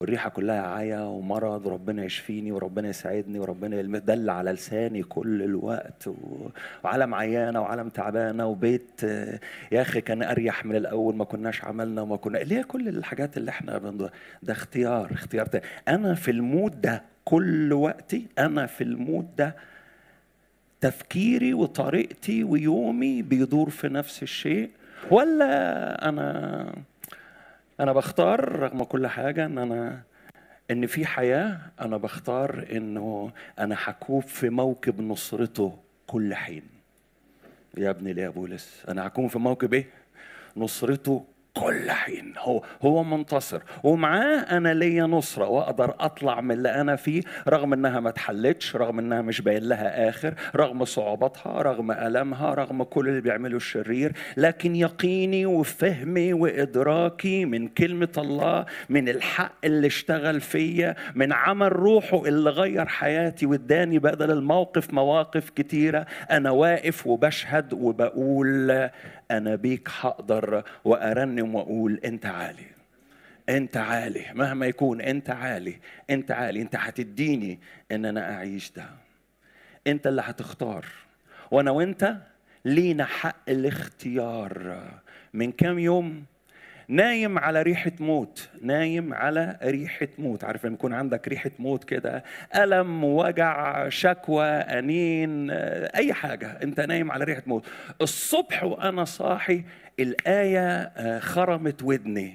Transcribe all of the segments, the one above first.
والريحه كلها عيا ومرض وربنا يشفيني وربنا يساعدني وربنا يلم- ده اللي على لساني كل الوقت و... وعالم عيانه وعالم تعبانه وبيت آه، يا اخي كان اريح من الاول ما كناش عملنا وما كنا اللي هي كل الحاجات اللي احنا بنض... ده اختيار اختيار ده. انا في المود ده كل وقتي انا في المود ده تفكيري وطريقتي ويومي بيدور في نفس الشيء ولا انا انا بختار رغم كل حاجه ان انا ان في حياه انا بختار انه انا هكون في موكب نصرته كل حين يا ابني ليه يا بولس انا هكون في موكب ايه نصرته كل حين هو هو منتصر ومعاه انا ليا نصره واقدر اطلع من اللي انا فيه رغم انها ما اتحلتش رغم انها مش باين لها اخر رغم صعوباتها رغم المها رغم كل اللي بيعمله الشرير لكن يقيني وفهمي وادراكي من كلمه الله من الحق اللي اشتغل فيا من عمل روحه اللي غير حياتي واداني بدل الموقف مواقف كتيره انا واقف وبشهد وبقول انا بيك هقدر وارنم واقول انت عالي انت عالي مهما يكون انت عالي انت عالي انت هتديني ان انا اعيش ده انت اللي هتختار وانا وانت لينا حق الاختيار من كام يوم نايم على ريحة موت نايم على ريحة موت عارف لما يكون عندك ريحة موت كده ألم وجع شكوى أنين آه، أي حاجة أنت نايم على ريحة موت الصبح وأنا صاحي الآية آه، خرمت ودني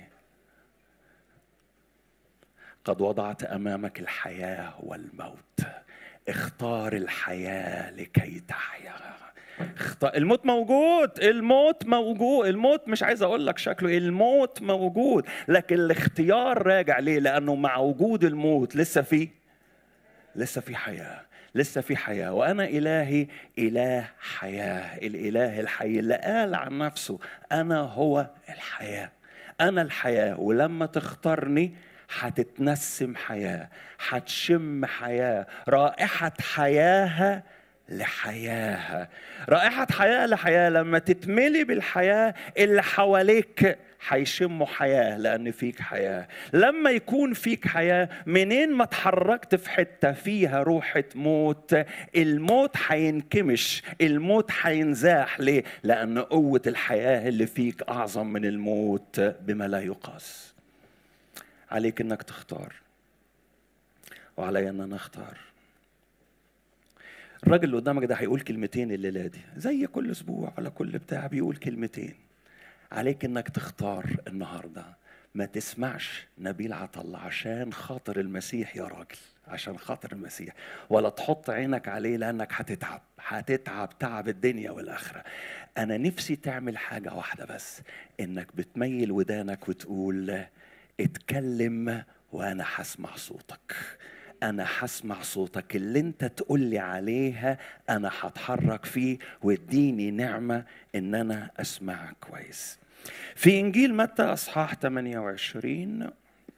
قد وضعت امامك الحياه والموت اختار الحياه لكي تحيا اختار الموت موجود الموت موجود الموت مش عايز اقول لك شكله إيه، الموت موجود لكن الاختيار راجع ليه لانه مع وجود الموت لسه في لسه في حياه لسه في حياه وانا الهي اله حياه الاله الحي اللي قال عن نفسه انا هو الحياه انا الحياه ولما تختارني هتتنسم حياه هتشم حياه رائحه حياها لحياها رائحة حياة لحياة لما تتملي بالحياة اللي حواليك هيشموا حياة لأن فيك حياة لما يكون فيك حياة منين ما اتحركت في حتة فيها روحة موت الموت هينكمش الموت هينزاح ليه لأن قوة الحياة اللي فيك أعظم من الموت بما لا يقاس عليك انك تختار وعلي ان انا اختار الراجل اللي قدامك ده هيقول كلمتين الليله دي زي كل اسبوع على كل بتاع بيقول كلمتين عليك انك تختار النهارده ما تسمعش نبيل عطل عشان خاطر المسيح يا راجل عشان خاطر المسيح ولا تحط عينك عليه لانك هتتعب هتتعب تعب الدنيا والاخره انا نفسي تعمل حاجه واحده بس انك بتميل ودانك وتقول اتكلم وانا هسمع صوتك انا هسمع صوتك اللي انت تقول لي عليها انا هتحرك فيه واديني نعمه ان انا اسمعك كويس في انجيل متى اصحاح 28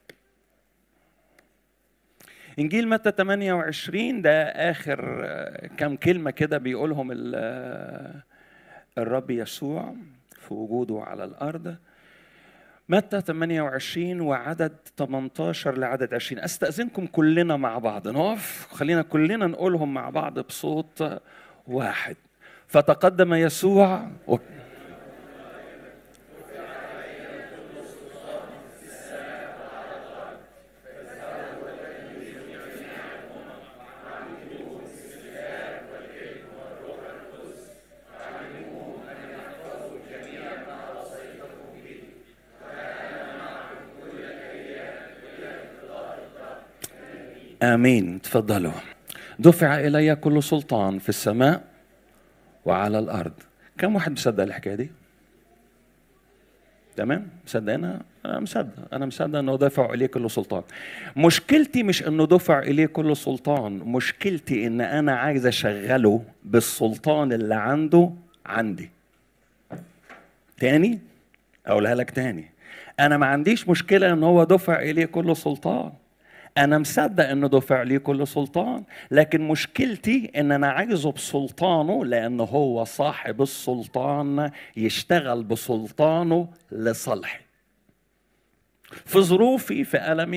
انجيل متى 28 ده اخر آه، كام كلمه كده بيقولهم ال- آه، الرب يسوع في وجوده على الارض متى 28 وعدد 18 لعدد 20 استاذنكم كلنا مع بعض نقف خلينا كلنا نقولهم مع بعض بصوت واحد فتقدم يسوع و... امين تفضلوا دفع الي كل سلطان في السماء وعلى الارض كم واحد مصدق الحكايه دي تمام مصدق انا انا مصدق انا مصدق انه دفع اليه كل سلطان مشكلتي مش انه دفع اليه كل سلطان مشكلتي ان انا عايز اشغله بالسلطان اللي عنده عندي تاني اقولها لك تاني انا ما عنديش مشكله ان هو دفع اليه كل سلطان انا مصدق انه دفع لي كل سلطان لكن مشكلتي ان انا عايزه بسلطانه لان هو صاحب السلطان يشتغل بسلطانه لصالحي في ظروفي في ألمي